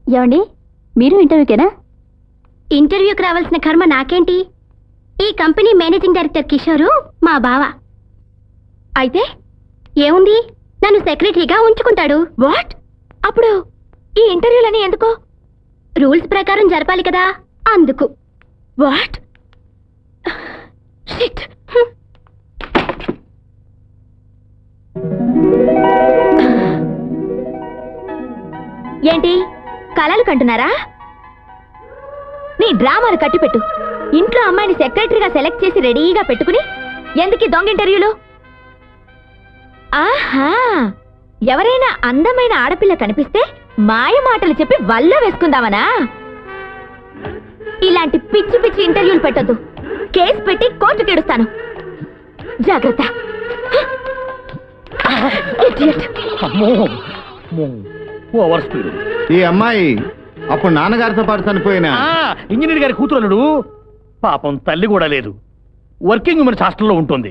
ఏమండి మీరు ఇంటర్వ్యూకేనా ఇంటర్వ్యూకి రావాల్సిన కర్మ నాకేంటి ఈ కంపెనీ మేనేజింగ్ డైరెక్టర్ కిషోరు మా బావ అయితే ఏముంది నన్ను సెక్రటరీగా ఉంచుకుంటాడు వాట్ అప్పుడు ఈ ఇంటర్వ్యూలని ఎందుకు రూల్స్ ప్రకారం జరపాలి కదా అందుకు వాట్ షిట్ ఏంటి కలలు కంటున్నారా నీ డ్రామాలు కట్టిపెట్టు ఇంట్లో అమ్మాయిని సెక్రటరీగా సెలెక్ట్ చేసి రెడీగా పెట్టుకుని ఎందుకు ఈ దొంగ ఇంటర్వ్యూలు ఆహా ఎవరైనా అందమైన ఆడపిల్ల కనిపిస్తే మాయ మాటలు చెప్పి వల్ల వేసుకుందామనా ఇలాంటి పిచ్చి పిచ్చి ఇంటర్వ్యూలు పెట్టొద్దు కేసు పెట్టి కోర్టుకి ఎడుస్తాను జాగ్రత్త Idiot. అమ్మో అమ్మో. ఓవర్ స్పీడ్ ఈ అమ్మాయి అప్పుడు నాన్నగారితో పాటు చనిపోయిన ఆ, ఇంజనీర్ గారి కూతురులుడు పాపం తల్లి కూడా లేదు వర్కింగ్ ఉమెన్స్ హాస్టల్లో ఉంటుంది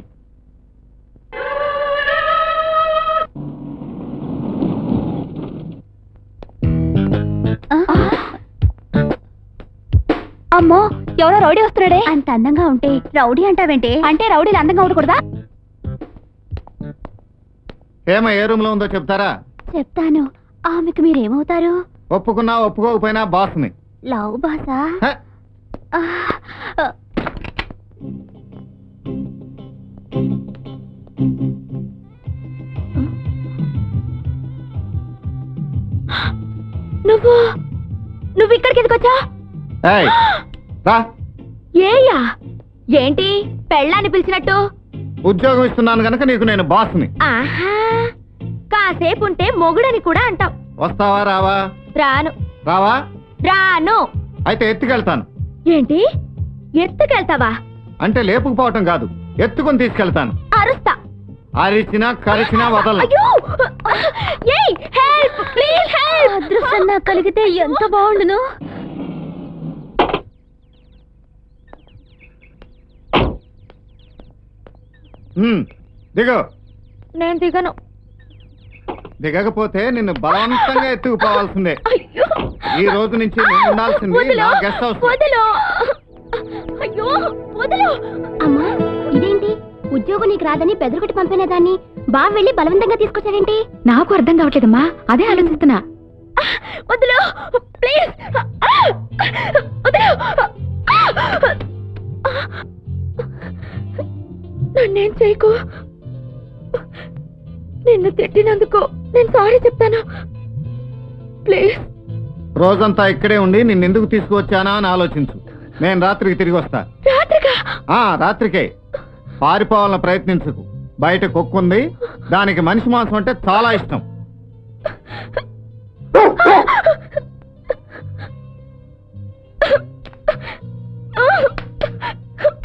అమ్మో ఎవరో రౌడీ వస్తున్నాడే అంత అందంగా ఉంటే రౌడీ అంటావేంటి అంటే రౌడీలు అందంగా ఉండకూడదా ఏమ ఏ రూమ్ లో ఉందో చెప్తారా చెప్తాను ఆమెకు మీరేమవుతారు ఒప్పుకున్నా ఒప్పుకోకపోయినా బాస్ని లవ్ బాసా హ, ఆ, ఆ. నువ్వు నువ్వు ఇక్కడికి ఎందుకు వచ్చా ఏయ్, రా ఏయా ఏంటి పెళ్ళాన్ని పిలిచినట్టు ఉద్యోగం ఇస్తున్నాను గనక నీకు నేను బాస్ని ఆహా కాసేపు ఉంటే మొగుడని కూడా అంటావు వస్తావా రావా రాను రావా రాను అయితే ఎత్తుకెళ్తాను ఏంటి ఎత్తుకెళ్తావా అంటే లేపుకుపోవటం కాదు ఎత్తుకొని తీసుకెళ్తాను అరుస్తా అరిచినా కరిచినా వదలను అయ్యో ఏయ్ హెల్ప్ ప్లీజ్ హెల్ప్ అదృష్టం నాకు కలిగితే ఎంత బాగుండును ఉమ్, దిగు నేను దిగను దిగకపోతే నిన్ను బలవంతంగా ఎత్తుకుపోవాల్సిందే అయ్యో ఈ రోజు నుంచి నువ్వు ఉండాల్సింది వదిలు, నా గెస్ట్ హౌస్ వదిలు అయ్యో వదిలు అమ్మా ఇదేంటి ఉద్యోగం నీకు రాదని పెదరుగట్టి పంపిన దాన్ని బాగా వెళ్ళి బలవంతంగా తీసుకొచ్చాడేంటి నాకు అర్థం కావట్లేదమ్మా అదే ఆలోచిస్తున్నా వదిలు ప్లీజ్ వదిలు నన్నేం చేయకు నిన్ను తిట్టినందుకు నేను సారీ చెప్తాను ప్లీజ్ రోజంతా ఇక్కడే ఉండి నిన్నెందుకు తీసుకువచ్చానా అని ఆలోచించు నేను రాత్రికి తిరిగి వస్తా రాత్రిగా ఆ రాత్రికే పారిపోవాలని ప్రయత్నించకు బయట కుక్కుంది దానికి మనిషి మాంసం అంటే చాలా ఇష్టం ఆ!